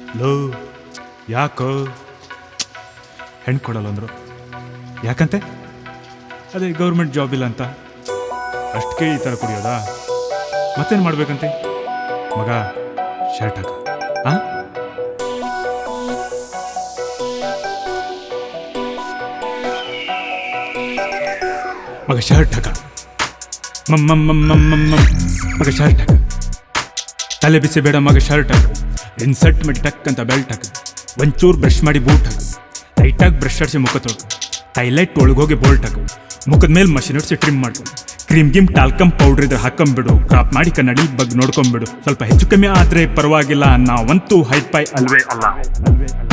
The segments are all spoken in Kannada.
ಲೋ ಯಾಕೋ ಹೆಣ್ಣು ಕೊಡಲ್ಲ ಅಂದರು ಯಾಕಂತೆ ಅದೇ ಗೌರ್ಮೆಂಟ್ ಜಾಬ್ ಇಲ್ಲ ಅಂತ ಅಷ್ಟಕ್ಕೆ ಈ ಥರ ಕುಡಿಯೋದಾ ಮತ್ತೇನು ಮಾಡ್ಬೇಕಂತೆ ಮಗ ಶರ್ಟ್ ಹಾಕ ಆ ಮಗ ಶರ್ಟ್ ಹಾಕ ಮಮ್ ಮಮ್ ಮಮ್ ಮಮ್ ಮಮ್ ಮಮ್ ಮಗ ಶರ್ಟ್ ಹಾಕ ತಲೆ ಬಿಸಿ ಬೇಡ ಮಗ ಶರ್ಟ್ ಹಾಕ ಇನ್ಸರ್ಟ್ ಮಾಡಿ ಟಕ್ ಅಂತ ಬೆಲ್ಟ್ ಹಾಕ ಒಂಚೂರು ಬ್ರಷ್ ಮಾಡಿ ಬೂಟ್ ಹಾಕ ಲೈಟಾಗಿ ಬ್ರಷ್ ಆಡಿಸಿ ಮುಖ ತೊಳ್ಕೊ ಟೈಲೈಟ್ ಒಳಗೋಗಿ ಬೋಲ್ಟ್ ಹಾಕು ಮುಖದ ಮೇಲೆ ಮಷಿನ್ ಹೊಡಿಸಿ ಟ್ರಿಮ್ ಮಾಡ್ಕೊ ಕ್ರೀಮ್ ಗಿಮ್ ಟಾಲ್ಕಮ್ ಪೌಡ್ರ್ ಇದ್ರೆ ಹಾಕೊಂಬಿಡು ಕ್ರಾಪ್ ಮಾಡಿ ಕನ್ನಡಿ ಬಗ್ಗೆ ನೋಡ್ಕೊಂಬಿಡು ಸ್ವಲ್ಪ ಹೆಚ್ಚು ಕಮ್ಮಿ ಆದರೆ ಪರವಾಗಿಲ್ಲ ನಾವಂತೂ ಹೈಟ್ ಪೈ ಅಲ್ವೇ ಅಲ್ಲ ಅಲ್ವೇ ಅಲ್ಲ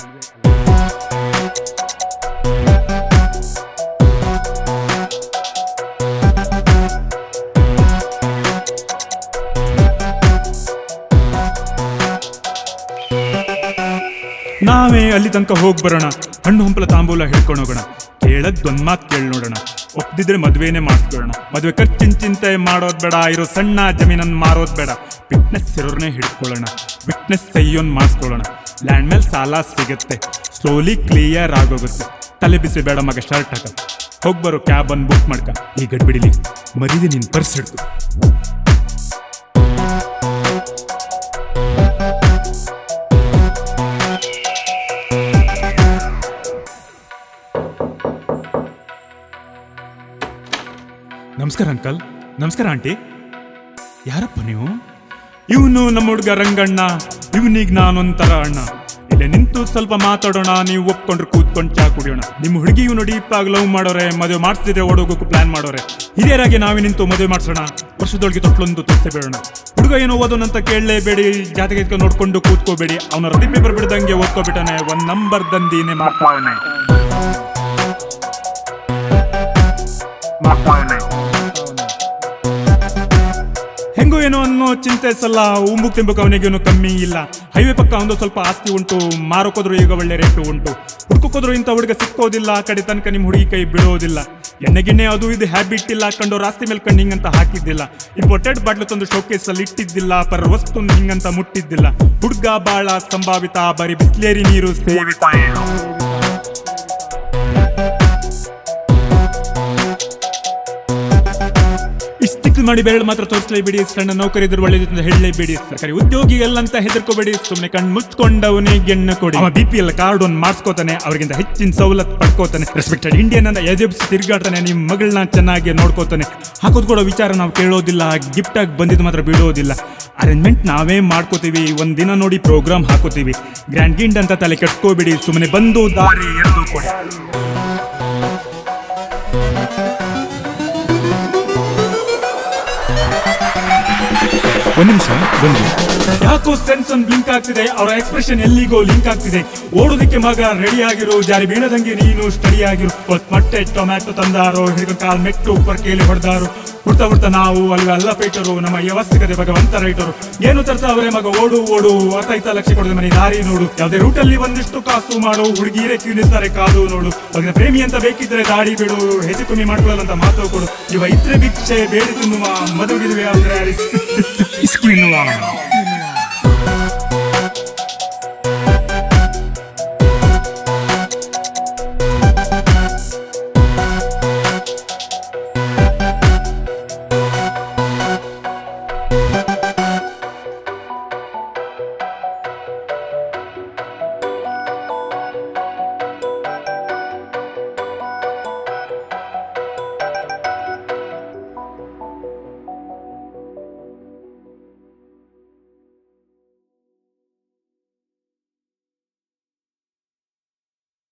ನಾವೇ ಅಲ್ಲಿ ತನಕ ಹೋಗಿ ಬರೋಣ ಹಣ್ಣು ಹಂಪಲ ತಾಂಬೂಲ ಹಿಡ್ಕೊಂಡು ಹೋಗೋಣ ಕೇಳದ್ ಒಂದ್ ಮಾತು ಕೇಳಿ ನೋಡೋಣ ಒಪ್ದಿದ್ರೆ ಮದ್ವೆನೇ ಮಾಡಿಸ್ಕೊಳ್ಳೋಣ ಮದ್ವೆ ಖರ್ಚಿನ ಚಿಂತೆ ಮಾಡೋದ್ ಬೇಡ ಇರೋ ಸಣ್ಣ ಜಮೀನನ್ನ ಮಾರೋದ್ ಬೇಡ ಫಿಟ್ನೆಸ್ ಇರೋರ್ನೇ ಹಿಡ್ಕೊಳ್ಳೋಣ ಫಿಟ್ನೆಸ್ ಸೈಯೋನ್ ಮಾಡಿಸ್ಕೊಳ್ಳೋಣ ಲ್ಯಾಂಡ್ ಮೇಲೆ ಸಾಲ ಸಿಗುತ್ತೆ ಸ್ಲೋಲಿ ಕ್ಲಿಯರ್ ಆಗೋಗುತ್ತೆ ತಲೆ ಬಿಸಿ ಬೇಡ ಮಗ ಶರ್ಟ್ ಹಾಕ ಹೋಗ್ ಬರೋ ಕ್ಯಾಬ್ ಅನ್ನು ಬುಕ್ ಮಾಡ್ಕ ಈ ಗಡ್ಬಿಡಿಲಿ ಮರಿದೆ ನಿನ್ ಪರ್ಸ್ ಹಿಡ್ದು ನಮಸ್ಕಾರ ಅಂಕಲ್ ನಮಸ್ಕಾರ ಆಂಟಿ ಯಾರಪ್ಪ ನೀವು ಇವನು ನಮ್ಮ ಹುಡುಗ ರಂಗಣ್ಣ ಇವನಿಗೆ ನಾನೊಂಥರ ಅಣ್ಣ ಇಲ್ಲೇ ನಿಂತು ಸ್ವಲ್ಪ ಮಾತಾಡೋಣ ನೀವು ಒಪ್ಕೊಂಡ್ರೆ ಕೂತ್ಕೊಂಡು ಚಾ ಕುಡಿಯೋಣ ನಿಮ್ಮ ಹುಡುಗಿ ಇವ್ ನೋಡಿ ಇಪ್ಪಾಗ ಲವ್ ಮಾಡೋರೆ ಮದುವೆ ಮಾಡಿಸ್ತಿದ್ರೆ ಓಡೋಗೋಕು ಪ್ಲಾನ್ ಮಾಡೋರೆ ಹಿರಿಯರಾಗಿ ನಾವೇ ನಿಂತು ಮದುವೆ ಮಾಡಿಸೋಣ ವರ್ಷದೊಳಗೆ ತೊಟ್ಲೊಂದು ತೊಟ್ಟೆ ಬೇಡೋಣ ಹುಡುಗ ಏನೋ ಓದೋನಂತ ಕೇಳಲೇಬೇಡಿ ಜಾತಕ ಇದ್ಕೊಂಡು ನೋಡ್ಕೊಂಡು ಕೂತ್ಕೋಬೇಡಿ ಅವನ ರದಿ ಪೇಪರ್ ಬಿಡ್ದಂಗೆ ಓದ್ಕೋಬಿಟ್ಟಾನೆ ಒಂದ್ ನಂಬರ್ ದಂದಿನೇ ಮಾಡ್ತಾವನೆ ಹೆಂಗೋ ಏನೋ ಅನ್ನೋ ಚಿಂತೆ ಸಲ್ಲ ಉಂಬುಕ್ ತಿಂಬಕ್ ಅವನಿಗೇನು ಕಮ್ಮಿ ಇಲ್ಲ ಹೈವೇ ಪಕ್ಕ ಒಂದು ಸ್ವಲ್ಪ ಆಸ್ತಿ ಉಂಟು ಮಾರೋಕೋದ್ರು ಈಗ ಒಳ್ಳೆ ರೇಟು ಉಂಟು ಹುಡ್ಕೋಕೋದ್ರು ಇಂಥ ಹುಡುಗ ಸಿಕ್ಕೋದಿಲ್ಲ ಆ ಕಡೆ ತನಕ ನಿಮ್ಮ ಹುಡುಗಿ ಕೈ ಬಿಡೋದಿಲ್ಲ ಎಣ್ಣೆ ಗಿಣ್ಣೆ ಅದು ಇದು ಹ್ಯಾಬಿಟ್ ಇಲ್ಲ ಕಂಡು ರಾಸ್ತಿ ಮೇಲೆ ಕಂಡು ಹಿಂಗಂತ ಹಾಕಿದ್ದಿಲ್ಲ ಇಂಪೋರ್ಟೆಡ್ ಬಾಟ್ಲು ತಂದು ಶೋಕೇಸ್ ಅಲ್ಲಿ ಇಟ್ಟಿದ್ದಿಲ್ಲ ಪರ ವಸ್ತು ಹಿಂಗಂತ ಮುಟ್ಟಿದ್ದಿಲ್ಲ ಹುಡ್ಗ ಬಾಳ ಸಂಭಾವಿತ ಬರೀ ಬಿಸ್ಲೇರಿ ನೀರು ಸೇವಿತ ಇಷ್ಟಿಕ್ ಮಾಡಿ ಬೆರಳು ಮಾತ್ರ ತೋರಿಸಲೇಬೇಡಿ ಸಣ್ಣ ನೌಕರಿ ಇದ್ರೆ ಒಳ್ಳೇದು ಅಂತ ಹೇಳಲೇಬೇಡಿ ಸರ್ಕಾರಿ ಉದ್ಯೋಗಿ ಎಲ್ಲಂತ ಹೆದರ್ಕೋಬೇಡಿ ಸುಮ್ಮನೆ ಕಣ್ ಮುಚ್ಕೊಂಡವನೇ ಗೆಣ್ಣ ಕೊಡಿ ಅವ ಬಿ ಪಿ ಎಲ್ ಕಾರ್ಡ್ ಒಂದು ಮಾಡಿಸ್ಕೋತಾನೆ ಅವ್ರಿಗಿಂತ ಹೆಚ್ಚಿನ ಸವಲತ್ತು ಪಡ್ಕೋತಾನೆ ರೆಸ್ಪೆಕ್ಟೆಡ್ ಇಂಡಿಯನ್ ಅಂತ ಎದೆಬ್ಸಿ ತಿರುಗಾಡ್ತಾನೆ ನಿಮ್ಮ ಮಗಳನ್ನ ಚೆನ್ನಾಗಿ ನೋಡ್ಕೋತಾನೆ ಹಾಕೋದ್ ಕೊಡೋ ವಿಚಾರ ನಾವು ಕೇಳೋದಿಲ್ಲ ಗಿಫ್ಟ್ ಆಗಿ ಬಂದಿದ್ದು ಮಾತ್ರ ಬಿಡೋದಿಲ್ಲ ಅರೇಂಜ್ಮೆಂಟ್ ನಾವೇ ಮಾಡ್ಕೋತೀವಿ ಒಂದಿನ ನೋಡಿ ಪ್ರೋಗ್ರಾಮ್ ಹಾಕೋತೀವಿ ಗ್ರ್ಯಾಂಡ್ ಗಿಂಡ್ ಅಂತ ತಲೆ ಕೆಟ್ಕೋಬೇಡಿ ಸುಮ್ಮನೆ ಬಂದು ದಾರಿ ಎರೆದು ಕೊಡಿ ಒಂದ್ ನಿಮಿಷ ಬಂದು ಯಾಕೋ ಸೆನ್ಸ್ ಒಂದು ಬ್ಲಿಂಕ್ ಆಗ್ತಿದೆ ಅವರ ಎಕ್ಸ್ಪ್ರೆಷನ್ ಎಲ್ಲಿಗೋ ಲಿಂಕ್ ಆಗ್ತಿದೆ ಓಡೋದಕ್ಕೆ ಮಗ ರೆಡಿ ಆಗಿರು ಜಾರಿ ಬೀಳದಂಗೆ ನೀನು ಸ್ಟಡಿ ಆಗಿರು ಹೊತ್ ಮೊಟ್ಟೆ ಟೊಮ್ಯಾಟೊ ತಂದಾರೋ ಹಿಡಿದು ಕಾಲ್ ಮೆಟ್ಟು ಪರ್ಕೆಯಲ್ಲಿ ಹೊಡೆದಾರು ಹುಡ್ತಾ ಹುಡ್ತಾ ನಾವು ಅಲ್ಲಿ ಅಲ್ಲ ಪೇಟರು ನಮ್ಮ ವ್ಯವಸ್ಥಿಕತೆ ಭಗವಂತ ರೈಟರು ಏನು ತರ್ತಾವ್ರೆ ಮಗ ಓಡು ಓಡು ಅರ್ಥೈತ ಲಕ್ಷ ಕೊಡದ ಮನೆ ದಾರಿ ನೋಡು ಯಾವ್ದೇ ರೂಟಲ್ಲಿ ಒಂದಿಷ್ಟು ಕಾಸು ಮಾಡು ಹುಡುಗಿರೆ ಕ್ಯೂ ನಿಲ್ತಾರೆ ಕಾದು ನೋಡು ಅದ್ರ ಪ್ರೇಮಿ ಅಂತ ಬೇಕಿದ್ರೆ ದಾಡಿ ಬಿಡು ಹೆಚ್ಚು ಕಮ್ಮಿ ಮಾಡ್ಕೊಳ್ಳಲ್ಲ ಅಂತ ಮಾತು ಕೊಡು ಇವ ಇದ್ರೆ ಭಿಕ್ಷೆ ಬೇಡಿ ತಿನ್ನುವ ಮದುವೆ ಅಂದ್ರೆ ಇಸ್ಕಿ ಎನ್ನುವ